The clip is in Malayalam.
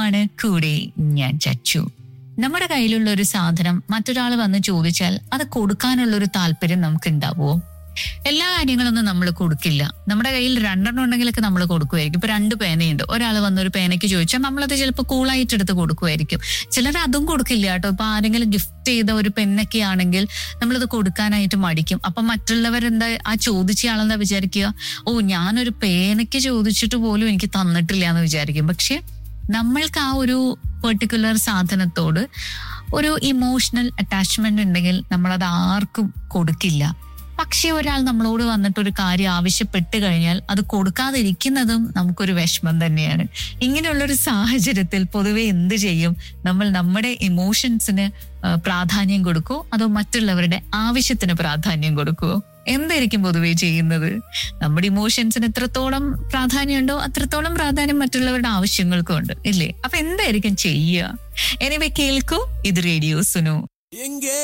സുനുവാണ് കൂടെ ഞാൻ ചച്ചു നമ്മുടെ കയ്യിലുള്ള ഒരു സാധനം മറ്റൊരാൾ വന്ന് ചോദിച്ചാൽ അത് കൊടുക്കാനുള്ള ഒരു താല്പര്യം നമുക്ക് ഉണ്ടാവുമോ എല്ലാ കാര്യങ്ങളൊന്നും നമ്മൾ കൊടുക്കില്ല നമ്മുടെ കയ്യിൽ രണ്ടെണ്ണം ഉണ്ടെങ്കിലൊക്കെ നമ്മൾ കൊടുക്കുമായിരിക്കും ഇപ്പൊ രണ്ട് പേനയുണ്ട് ഒരാൾ വന്ന് ഒരു പേനയ്ക്ക് ചോദിച്ചാൽ നമ്മളത് ചിലപ്പോൾ കൂളായിട്ട് എടുത്ത് കൊടുക്കുമായിരിക്കും ചിലർ അതും കൊടുക്കില്ല കേട്ടോ ഇപ്പൊ ആരെങ്കിലും ഗിഫ്റ്റ് ചെയ്ത ഒരു പെന്നൊക്കെ ആണെങ്കിൽ നമ്മളത് കൊടുക്കാനായിട്ട് മടിക്കും അപ്പൊ മറ്റുള്ളവരെന്താ ആ ചോദിച്ച ആളെന്താ വിചാരിക്കുക ഓ ഞാനൊരു പേനയ്ക്ക് ചോദിച്ചിട്ട് പോലും എനിക്ക് തന്നിട്ടില്ല എന്ന് വിചാരിക്കും പക്ഷെ നമ്മൾക്ക് ആ ഒരു പെർട്ടിക്കുലർ സാധനത്തോട് ഒരു ഇമോഷണൽ അറ്റാച്ച്മെന്റ് ഉണ്ടെങ്കിൽ നമ്മളത് ആർക്കും കൊടുക്കില്ല പക്ഷെ ഒരാൾ നമ്മളോട് വന്നിട്ട് ഒരു കാര്യം ആവശ്യപ്പെട്ട് കഴിഞ്ഞാൽ അത് കൊടുക്കാതിരിക്കുന്നതും നമുക്കൊരു വിഷമം തന്നെയാണ് ഇങ്ങനെയുള്ളൊരു സാഹചര്യത്തിൽ പൊതുവെ എന്ത് ചെയ്യും നമ്മൾ നമ്മുടെ ഇമോഷൻസിന് പ്രാധാന്യം കൊടുക്കുമോ അതോ മറ്റുള്ളവരുടെ ആവശ്യത്തിന് പ്രാധാന്യം കൊടുക്കുമോ എന്തായിരിക്കും പൊതുവെ ചെയ്യുന്നത് നമ്മുടെ ഇമോഷൻസിന് എത്രത്തോളം പ്രാധാന്യമുണ്ടോ അത്രത്തോളം പ്രാധാന്യം മറ്റുള്ളവരുടെ ആവശ്യങ്ങൾക്കും ഉണ്ട് ഇല്ലേ അപ്പൊ എന്തായിരിക്കും ചെയ്യുക എനിവേ കേൾക്കൂ ഇത് റേഡിയോ സുനു എങ്കേ